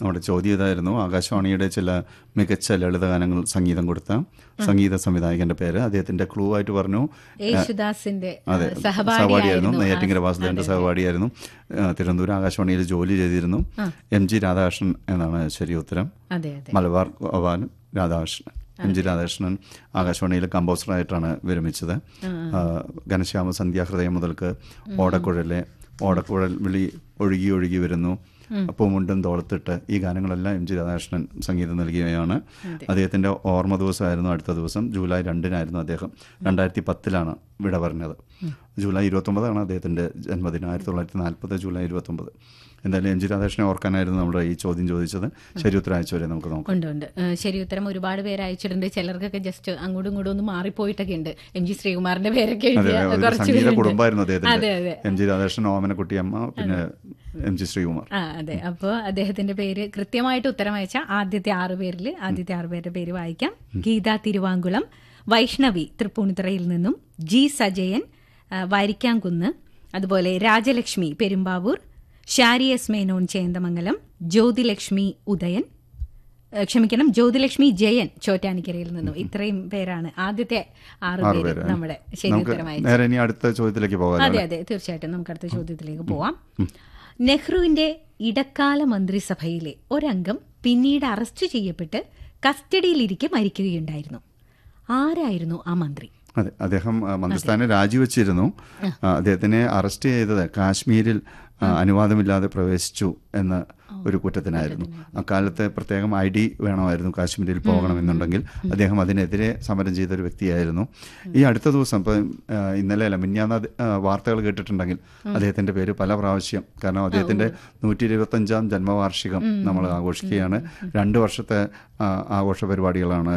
നമ്മുടെ ചോദ്യം ഇതായിരുന്നു ആകാശവാണിയുടെ ചില മികച്ച ലളിതഗാനങ്ങൾ സംഗീതം കൊടുത്ത സംഗീത സംവിധായകന്റെ പേര് അദ്ദേഹത്തിന്റെ ക്ലൂ ആയിട്ട് പറഞ്ഞു യേശുദാസിന്റെ അതെ ആ, സഹപാഠിയായിരുന്നു സഹപാഠിയായിരുന്നു നെയ്യാറ്റിങ്കര വാസുദേവന്റെ സഹപാഠിയായിരുന്നു ആ, തിരുവനന്തപുരം ആകാശവാണിയിൽ ജോലി ചെയ്തിരുന്നു എം ജി രാധാകൃഷ്ണൻ എന്നാണ് ശരി ഉത്തരം അതെ അതെ മലബാർ ഗോപാൽ രാധാകൃഷ്ണൻ എം ജി രാധാകൃഷ്ണൻ ആകാശവാണിയിലെ കമ്പോസറായിട്ടാണ് വിരമിച്ചത് ആ, ഘനശ്യാമ സന്ധ്യാഹൃദയം മുതൽക്ക് ഓടക്കുഴലെ ഓടക്കുഴൽ വിളി ഒഴുകി ഒഴുകി വരുന്നു പൂമുണ്ടും തോളത്തിട്ട് ഈ ഗാനങ്ങളെല്ലാം എം ജി രാധാകൃഷ്ണൻ സംഗീതം നൽകുകയാണ് അദ്ദേഹത്തിന്റെ ഓർമ്മ ദിവസമായിരുന്നു അടുത്ത ദിവസം ജൂലൈ രണ്ടിനായിരുന്നു അദ്ദേഹം രണ്ടായിരത്തി പത്തിലാണ് വിട പറഞ്ഞത് ജൂലൈ ഇരുപത്തൊമ്പതാണ് അദ്ദേഹത്തിന്റെ ജന്മദിനം ആയിരത്തി തൊള്ളായിരത്തി നാൽപ്പത് ജൂലൈ ഇരുപത്തൊമ്പത് എന്തായാലും എം ജി രാധാകൃഷ്ണനെ ഓർക്കാനായിരുന്നു നമ്മുടെ ഈ ചോദ്യം ചോദിച്ചത് ശരി ഉത്തരം അയച്ചവരെ നമുക്ക് നോക്കാം ഉണ്ട് ഉണ്ട് ഏഹ് ശരി ഉത്തരം ഒരുപാട് പേര് അയച്ചിട്ടുണ്ട് ചിലർക്കൊക്കെ ജസ്റ്റ് അങ്ങോട്ടും ഇങ്ങോട്ടും ഒന്ന് മാറിപ്പോയിട്ടൊക്കെ ഉണ്ട് എം ജി ശ്രീകുമാറിന്റെ പേരൊക്കെ അതെ എഴുതിയ ഒരു കുറച്ച് സംഗീത പേരുണ്ട്. കുടുംബമായിരുന്നു അതെ അദ്ദേഹത്തിന്റെ അതെ എം ജി രാധാകൃഷ്ണൻ ഓമനക്കുട്ടിയമ്മ പിന്നെ എം ജി ശ്രീകുമാർ ആ അതെ അപ്പോൾ അദ്ദേഹത്തിന്റെ പേര് കൃത്യമായിട്ട് ഉത്തരം അയച്ച ആദ്യത്തെ ആറ് പേരിൽ ആദ്യത്തെ ആറ് പേരുടെ പേര് വായിക്കാം ഗീത തിരുവാങ്കുളം വൈഷ്ണവി തൃപ്പൂണിത്തുറയിൽ നിന്നും ജി സജയൻ ആ, വാരിക്കാംകുന്ന് അതുപോലെ രാജലക്ഷ്മി പെരുമ്പാവൂർ ഷാരി എസ് മേനോൻ ചേന്ദമംഗലം ജ്യോതിലക്ഷ്മി ഉദയൻ ഏ, ക്ഷമിക്കണം ജ്യോതിലക്ഷ്മി ജയൻ ചോറ്റാനിക്കരയിൽ നിന്നും ഇത്രയും പേരാണ് ആദ്യത്തെ ആറ് ആറ് പേര് പേര് നമ്മുടെ ശരി നമുക്ക് ഉത്തരം അയച്ചത് നേരെ ഇനി അടുത്ത ചോദ്യത്തിലേക്ക് പോകാം അതെ അതെ തീർച്ചയായിട്ടും നമുക്ക് അടുത്ത ചോദ്യത്തിലേക്ക് പോവാം നെഹ്റുവിന്റെ ഇടക്കാല മന്ത്രിസഭയിലെ ഒരംഗം പിന്നീട് അറസ്റ്റ് ചെയ്യപ്പെട്ട് കസ്റ്റഡിയിലിരിക്കെ മരിക്കുകയുണ്ടായിരുന്നു ആരായിരുന്നു ആ മന്ത്രി അതെ അദ്ദേഹം ആ, മന്ത്രിസ്ഥാനം രാജിവെച്ചിരുന്നു ആ, അദ്ദേഹത്തിനെ അറസ്റ്റ് ചെയ്തത് കാശ്മീരിൽ ആ, അനുവാദമില്ലാതെ പ്രവേശിച്ചു എന്ന ഒരു കുറ്റത്തിനായിരുന്നു അക്കാലത്ത് പ്രത്യേകം ഐ ഡി വേണമായിരുന്നു കാശ്മീരിൽ പോകണമെന്നുണ്ടെങ്കിൽ അദ്ദേഹം അതിനെതിരെ സമരം ചെയ്ത ഒരു വ്യക്തിയായിരുന്നു ഈ അടുത്ത ദിവസം ഇപ്പം ആ, ഇന്നലെ അല്ല മിന്നാന്ന വാർത്തകൾ കേട്ടിട്ടുണ്ടെങ്കിൽ അദ്ദേഹത്തിന്റെ പേര് പല പ്രാവശ്യം കാരണം അദ്ദേഹത്തിന്റെ നൂറ്റി ഇരുപത്തഞ്ചാം ജന്മവാർഷികം നമ്മൾ ആഘോഷിക്കുകയാണ് രണ്ട് വർഷത്തെ ആ, ആഘോഷ പരിപാടികളാണ്